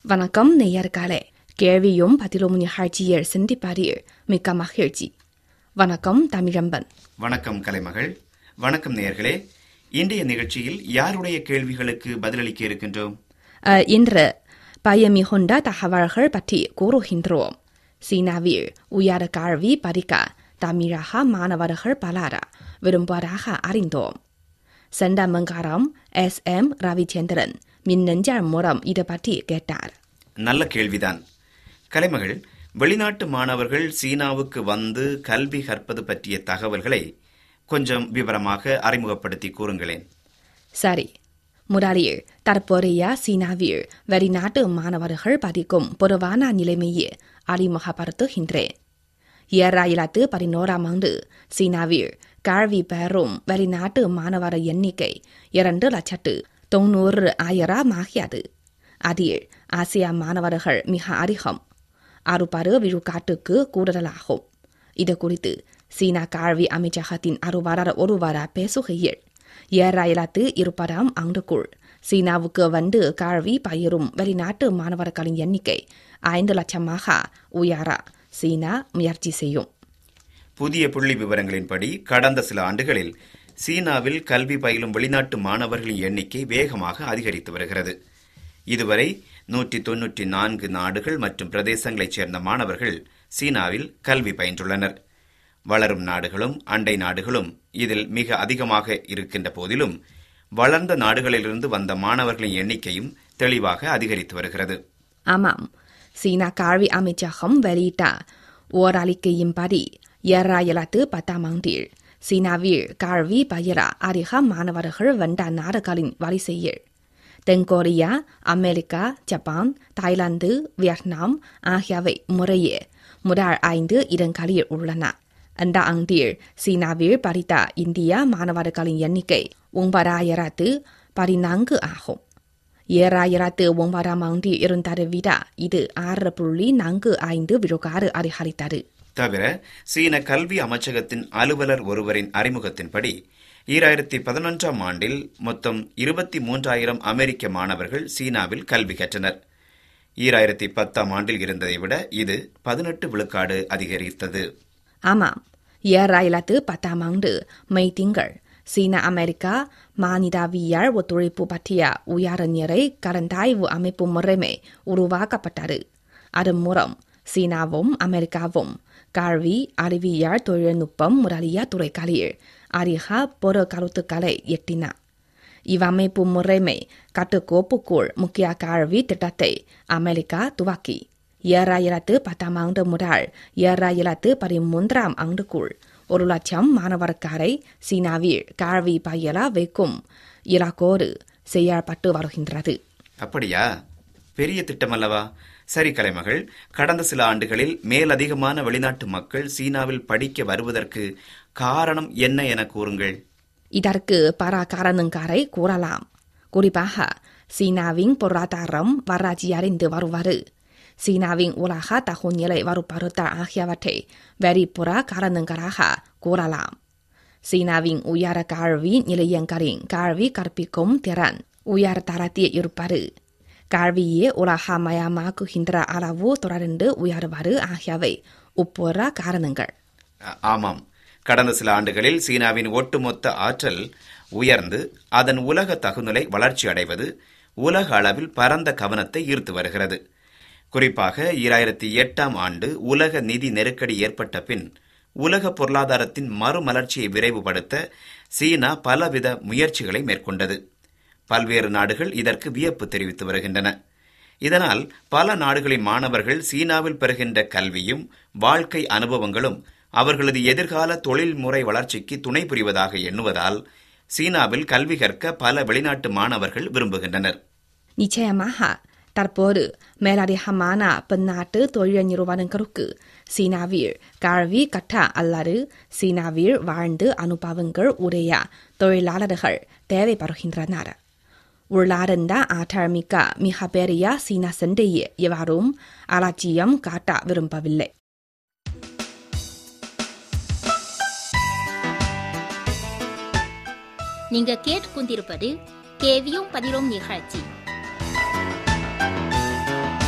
வணக்கம் நேயர்களே கேள்வியும் பதிலும் நிகழ்ச்சியில் சந்திப்பதில் மிக்க மகிழ்ச்சி வணக்கம் தமிழம்பன் வணக்கம் கலைமகள் வணக்கம் நேயர்களே இன்றைய நிகழ்ச்சியில் யாருடைய கேள்விகளுக்கு பதிலளிக்க இருக்கின்றோம் அஹ், இன்று பயமிகுண்ட தகவல்கள் பற்றி கூறுகின்றோம் சீனாவில் உயர கல்வி படிக்க தமிழக மாணவர்கள் பலர் விரும்புவதாக அறிந்தோம் சென்ற மங்காரம் எஸ் எம் ரவிச்சந்திரன் மின்னஞ்சல் மூலம் இது பற்றி கேட்டார் நல்ல கேள்விதான் கலைமகள் வெளிநாட்டு மாணவர்கள் சீனாவுக்கு வந்து கல்வி கற்பது பற்றிய தகவல்களை கொஞ்சம் விவரமாக அறிமுகப்படுத்தி கூறுங்களேன் சரி முதலில் தற்போதைய சீனாவில் வெளிநாட்டு மாணவர்கள் படிக்கும் பொதுவான நிலைமையை அறிமுகப்படுத்துகின்றேன் ஏழாயிரத்து பதினோராம் ஆண்டு சீனாவில் கல்வி பெறும் வெளிநாட்டு மாணவர் எண்ணிக்கை இரண்டு லட்சத்து தொண்ணூறு ஆயிரம் ஆகியது அதில் ஆசிய மாணவர்கள் மிக அதிகம் அறுபது விழுக்காட்டுக்கு கூடுதலாகும் இது குறித்து சீனா கல்வி அமைச்சகத்தின் அறுவலர் ஒருவர் பேசுகையில் ஏழாயிரத்து இருபதாம் ஆண்டுக்குள் சீனாவுக்கு வந்து கல்வி பயிரும் வெளிநாட்டு மாணவர்களின் எண்ணிக்கை ஐந்து லட்சமாக உயர சீனா முயற்சி செய்யும் புதிய புள்ளி விவரங்களின்படி கடந்த சில ஆண்டுகளில் சீனாவில் கல்வி பயிலும் வெளிநாட்டு மாணவர்களின் எண்ணிக்கை வேகமாக அதிகரித்து வருகிறது இதுவரை நூற்றி தொன்னூற்றி நான்கு நாடுகள் மற்றும் பிரதேசங்களைச் சேர்ந்த மாணவர்கள் சீனாவில் கல்வி பயின்றுள்ளனர் வளரும் நாடுகளும் அண்டை நாடுகளும் இதில் மிக அதிகமாக இருக்கின்ற போதிலும் வளர்ந்த நாடுகளிலிருந்து வந்த மாணவர்களின் எண்ணிக்கையும் தெளிவாக அதிகரித்து வருகிறது ஆமாம் சீனா கல்வி அமைச்சகம் வெளியிட்ட ஓர் அறிக்கையின்படி ஏழாயிரத்து பத்தாம் ஆண்டில் சீனாவில் கல்வி பயிர அதிக மாணவர்கள் வந்த நாடுகளின் வரிசையில் தென்கொரியா அமெரிக்கா ஜப்பான் தாய்லாந்து வியட்நாம் ஆகியவை முறையே முதல் ஐந்து இடங்களில் உள்ளன அந்த ஆண்டில் சீனாவில் படித்த இந்திய மாணவர்களின் எண்ணிக்கை ஒன்பதாயிரத்து பதினான்கு ஆகும் ஏழாயிரத்து ஒன்பதாம் ஆண்டில் இருந்ததை விட இது ஆறு புள்ளி நான்கு ஐந்து விழுக்காடு அதிகரித்தது தவிர சீன கல்வி அமைச்சகத்தின் அலுவலர் ஒருவரின் அறிமுகத்தின்படி ஈராயிரத்தி பதினொன்றாம் ஆண்டில் மொத்தம் இருபத்தி மூன்றாயிரம் அமெரிக்க மாணவர்கள் சீனாவில் கல்வி கற்றனர் ஈராயிரத்தி பத்தாம் ஆண்டில் இருந்ததை விட இது பதினெட்டு விழுக்காடு அதிகரித்தது ஆமாம் ஏழாயிரத்து பத்தாம் ஆண்டு மே திங்கள் சீன அமெரிக்கா மானிடவியல் ஒத்துழைப்பு பற்றிய உயர்நிலை கலந்தாய்வு அமைப்பு முறைமை உருவாக்கப்பட்டது அதன் மூலம் சீனாவும் அமெரிக்காவும் கல்வி அறிவியல் தொழில்நுட்பம் முதலிய துறைகளில் அதிக பொது கருத்துக்களை எட்டின இவ்வமைப்பு முறைமை கட்டுக்கோப்புக்குள் முக்கிய கல்வி திட்டத்தை அமெரிக்கா துவக்கி ஏழாயிரத்து பத்தாம் ஆண்டு முதல் ஏழாயிரத்து பதிமூன்றாம் ஆண்டுக்குள் ஒரு லட்சம் மாணவர்களை சீனாவில் கல்வி பயில வைக்கும் இலக்கோடு செயல்பட்டு வருகின்றது அப்படியா பெரிய திட்டமல்லவா சரி கலைமகள் கடந்த சில ஆண்டுகளில் மேலதிகமான வெளிநாட்டு மக்கள் சீனாவில் படிக்க வருவதற்கு காரணம் என்ன என கூறுங்கள் இதற்கு பல காரணங்களை கூறலாம் குறிப்பாக சீனாவின் பொருளாதாரம் வளர்ச்சி அடைந்து வருவது சீனாவின் உலக தகுநிலை வலுப்படுத்தல் ஆகியவற்றை வெளிப்புற காரணங்களாக கூறலாம் சீனாவின் உயர கல்வி நிலையங்களின் கல்வி கற்பிக்கும் திறன் உயர் தரத்தில் இருப்பது கல்வியை உலகமயமாக்குகின்ற அளவு தொடர்ந்து உயர்வது ஆகியவை உட்புற காரணங்கள் ஆ- ஆமாம் கடந்த சில ஆண்டுகளில் சீனாவின் ஒட்டுமொத்த ஆற்றல் உயர்ந்து அதன் உலக தகுநிலை வளர்ச்சி அடைவது உலக அளவில் பரந்த கவனத்தை ஈர்த்து வருகிறது குறிப்பாக ஈராயிரத்தி எட்டாம் ஆண்டு உலக நிதி நெருக்கடி ஏற்பட்ட பின் உலக பொருளாதாரத்தின் மறுமலர்ச்சியை விரைவுபடுத்த சீனா பலவித முயற்சிகளை மேற்கொண்டது பல்வேறு நாடுகள் இதற்கு வியப்பு தெரிவித்து வருகின்றன இதனால் பல நாடுகளின் மாணவர்கள் சீனாவில் பெறுகின்ற கல்வியும் வாழ்க்கை அனுபவங்களும் அவர்களது எதிர்கால தொழில்முறை வளர்ச்சிக்கு துணை புரிவதாக எண்ணுவதால் சீனாவில் கல்வி கற்க பல வெளிநாட்டு மாணவர்கள் விரும்புகின்றனர் நிச்சயமாக தற்போது மேலதிகமான பன்னாட்டு தொழில் நிறுவனங்களுக்கு சீனாவில் கல்வி கற்ற அல்லது சீனாவில் வாழ்ந்து அனுபவங்கள் உடைய தொழிலாளர்கள் தேவைப்படுகின்றனர் உள்ளார்ந்த ஆற்றல் மிக்க மிக பெரிய சீன சந்தையை எவரும் அலட்சியம் காட்ட விரும்பவில்லை நீங்க கேட்டுக்கொண்டிருப்பது கேவியும் பதிலும் நிகழ்ச்சி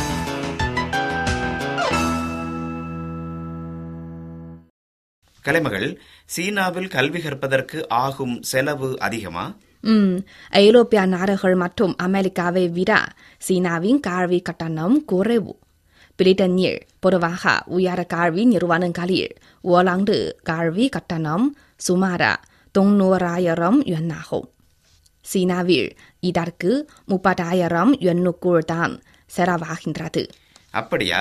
கலைமகள் சீனாவில் கல்வி கற்பதற்கு ஆகும் செலவு அதிகமா ம் ஐரோப்பிய நாடுகள் மற்றும் அமெரிக்காவை விட சீனாவின் கல்வி கட்டணம் குறைவு பிரிட்டனில் பொதுவாக உயர கல்வி நிறுவனங்களில் ஓராண்டு கல்வி கட்டணம் சுமார் தொண்ணூறாயிரம் யுவானாகும் சீனாவில் இதற்கு முப்பதாயிரம் யுவானுக்குள் தான் செலவாகின்றது அப்படியா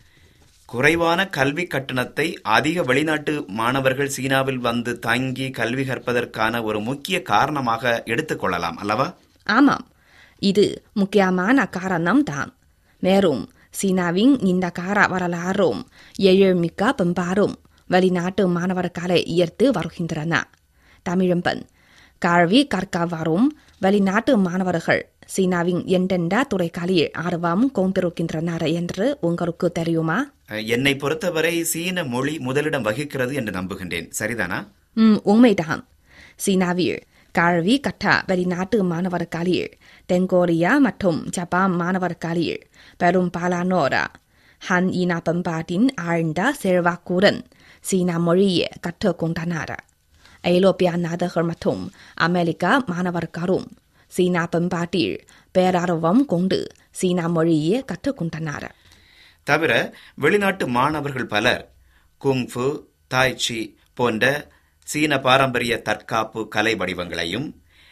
குறைவான கல்வி கட்டணத்தை அதிக வெளிநாட்டு மாணவர்கள் சீனாவில் வந்து தங்கி கல்வி கற்பதற்கான ஒரு முக்கிய காரணமாக எடுத்துக்கொள்ளலாம் அல்லவா ஆமாம் இது முக்கியமான காரணம் தான் மேலும் சீனாவின் இந்த கார வரலாறும் எழில்மிக்க பண்பாடும் வெளிநாட்டு மாணவர்களை ஈர்த்து வருகின்றன தமிழம்பன் கல்வி கற்க வரும் வெளிநாட்டு மாணவர்கள் சீனாவின் எந்தெந்த துறைகளில் ஆர்வம் கொண்டிருக்கின்றனர் என்று உங்களுக்கு தெரியுமா என்னை பொறுத்தவரை சீன மொழி முதலிடம் வகிக்கிறது என்று நம்புகின்றேன் சரிதானா ம் உண்மைதான் சீனாவில் கல்வி கற்ற வெளிநாட்டு மாணவர்களில் தென்கொரியா மற்றும் ஜப்பான் மாணவர்களில் பெரும்பாலானோர் ஹன் இன பண்பாட்டின் ஆழ்ந்த செல்வாக்குடன் சீனா மொழியை கற்றுக்கொண்டனர் ஐரோப்பிய நாடுகள் மற்றும் அமெரிக்க மாணவர்களும் சீனா பண்பாட்டில் பேரார்வம் கொண்டு சீனா மொழியை கற்றுக்கொண்டனர் தவிர வெளிநாட்டு மாணவர்கள் பலர் குங்ஃபு தாய்ச்சி போன்ற சீன பாரம்பரிய தற்காப்பு கலை வடிவங்களையும்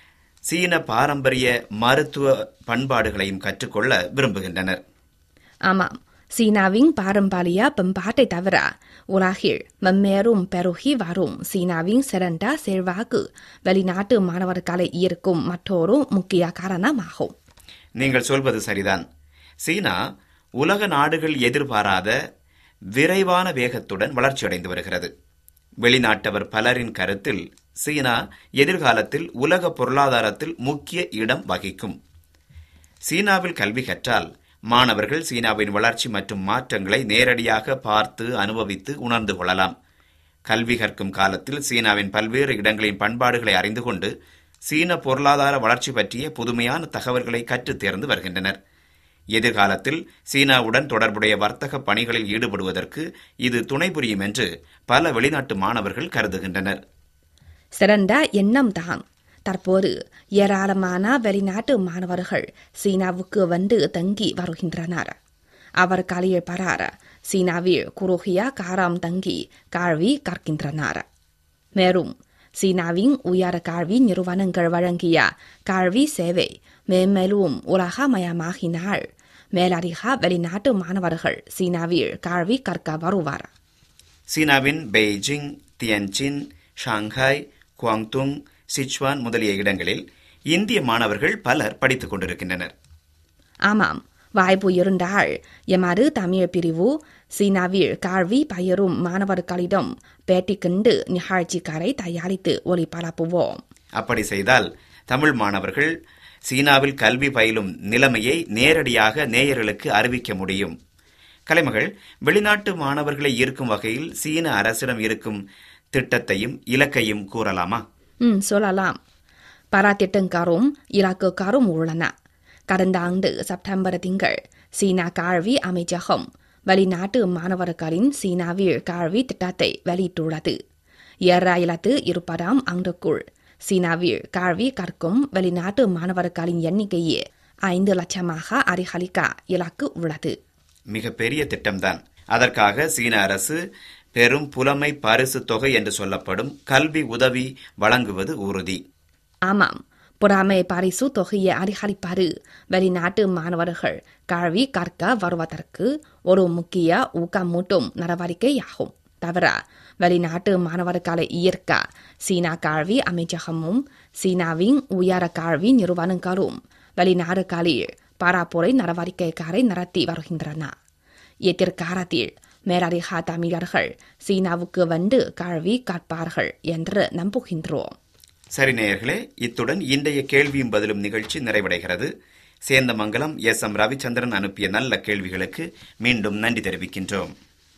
சீன பாரம்பரிய மருத்துவ பண்பாடுகளையும் கற்றுக்கொள்ள விரும்புகின்றனர் ஆமாம் சீனாவின் பாரம்பரிய பண்பாட்டை தவிர உலகில் மென்மேலும் பெருகி வரும் சீனாவின் சிறந்த செல்வாக்கு வெளிநாட்டு மாணவர்களை ஈர்க்கும் மற்றொரு முக்கிய காரணமாகும் நீங்கள் சொல்வது சரிதான் சீனா உலக நாடுகள் எதிர்பாராத விரைவான வேகத்துடன் வளர்ச்சியடைந்து வருகிறது வெளிநாட்டவர் பலரின் கருத்தில் சீனா எதிர்காலத்தில் உலக பொருளாதாரத்தில் முக்கிய இடம் வகிக்கும் சீனாவில் கல்வி கற்றால் மாணவர்கள் சீனாவின் வளர்ச்சி மற்றும் மாற்றங்களை நேரடியாக பார்த்து அனுபவித்து உணர்ந்து கொள்ளலாம் கல்வி கற்கும் காலத்தில் சீனாவின் பல்வேறு இடங்களின் பண்பாடுகளை அறிந்து கொண்டு சீன பொருளாதார வளர்ச்சி பற்றிய புதுமையான தகவல்களை கற்றுத் தேர்ந்து வருகின்றனர் எதிர்காலத்தில் சீனாவுடன் தொடர்புடைய வர்த்தக பணிகளில் ஈடுபடுவதற்கு இது துணை புரியும் என்று பல வெளிநாட்டு மாணவர்கள் கருதுகின்றனர் சிறந்த எண்ணம் தான் தற்போது ஏராளமான வெளிநாட்டு மாணவர்கள் சீனாவுக்கு வந்து தங்கி வருகின்றனர் அவர்களில் பலர் சீனாவில் குறுகிய காலம் தங்கி கல்வி கற்கின்றனர் மேலும் சீனாவின் உயர் கல்வி நிறுவனங்கள் வழங்கிய கல்வி சேவை மேன்மேலும் உலகமயமாகினால் மேலதிக வெளிநாட்டு மாணவர்கள் சீனாவில் கல்வி கற்க வருவார் சீனாவின் Beijing Tianjin Shanghai Guangdong Sichuan முதலிய இடங்களில் இந்திய மாணவர்கள் பலர் படித்துக் கொண்டிருக்கின்றனர் ஆமாம் வாய்ப்பு இருந்தால் எமது தமிழ் பிரிவு சீனாவில் கல்வி பயிரும் மாணவர்களிடம் பேட்டி கண்டு நிகழ்ச்சிகளை தயாரித்து ஒளிபரப்புவோம் அப்படி செய்தால் தமிழ் மாணவர்கள் சீனாவில் கல்வி பயிலும் நிலைமையை நேரடியாக நேயர்களுக்கு அறிவிக்க முடியும் கலைமகள் வெளிநாட்டு மாணவர்களை ஈர்க்கும் வகையில் சீன அரசிடம் இருக்கும் திட்டத்தையும் இலக்கையும் கூறலாமா ம் சொல்லலாம் பல திட்டங்களும் இலக்குகளும் உள்ளன கடந்த ஆண்டு செப்டம்பர் திங்கள் சீனா கல்வி அமைச்சகம் வெளிநாட்டு மாணவர்களின் சீனாவில் கல்வி திட்டத்தை வெளியிட்டுள்ளது ஏழாயிரத்து இருபதாம் ஆண்டுக்குள் சீனாவில் கல்வி கற்கும் வெளிநாட்டு மாணவர்களின் எண்ணிக்கையை ஐந்து லட்சமாக அதிகரிக்க இலக்கு உள்ளது மிகப்பெரிய திட்டம்தான் அதற்காக சீன அரசு பெரும் புலமை பரிசு தொகை என்று சொல்லப்படும் கல்வி உதவி வழங்குவது உறுதி ஆமாம் புறாமை பரிசு தொகையை அதிகரிப்பது வெளிநாட்டு மாணவர்கள் கல்வி கற்க வருவதற்கு ஒரு முக்கிய ஊக்கமூட்டும் நடவடிக்கையாகும் தவிர வெளிநாட்டு மாணவர்களை ஈர்க்க சீனா கல்வி அமைச்சகமும் சீனாவின் உயர கல்வி நிறுவனங்களும் வெளிநாடுகளில் பராப்புரை நடவடிக்கைகளை நடத்தி வருகின்றன எதிர்காலத்தில் மேலதிக தமிழர்கள் சீனாவுக்கு வந்து கல்வி கற்பார்கள் என்று நம்புகின்றோம் சரி நேயர்களே இத்துடன் இன்றைய கேள்வியும் பதிலும் நிகழ்ச்சி நிறைவடைகிறது சேந்தமங்கலம் எஸ் எம் ரவிச்சந்திரன் அனுப்பிய நல்ல கேள்விகளுக்கு மீண்டும் நன்றி தெரிவிக்கின்றோம்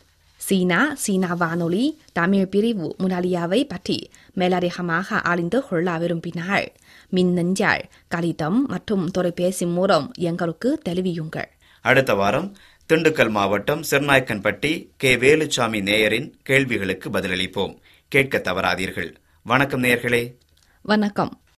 சீனா சீனா வானொலி தமிழ் பிரிவு முதலியாவை பற்றி மேலதிகமாக அறிந்து கொள்ள விரும்பினால் மின்னஞ்சல் கடிதம் மற்றும் தொலைபேசி மூலம் எங்களுக்கு தெரிவியுங்கள் அடுத்த வாரம் திண்டுக்கல் மாவட்டம் சிறுநாய்க்கன்பட்டி கே வேலுச்சாமி நேயரின் கேள்விகளுக்கு பதிலளிப்போம் கேட்க தவறாதீர்கள் வணக்கம் நேயர்களே வணக்கம்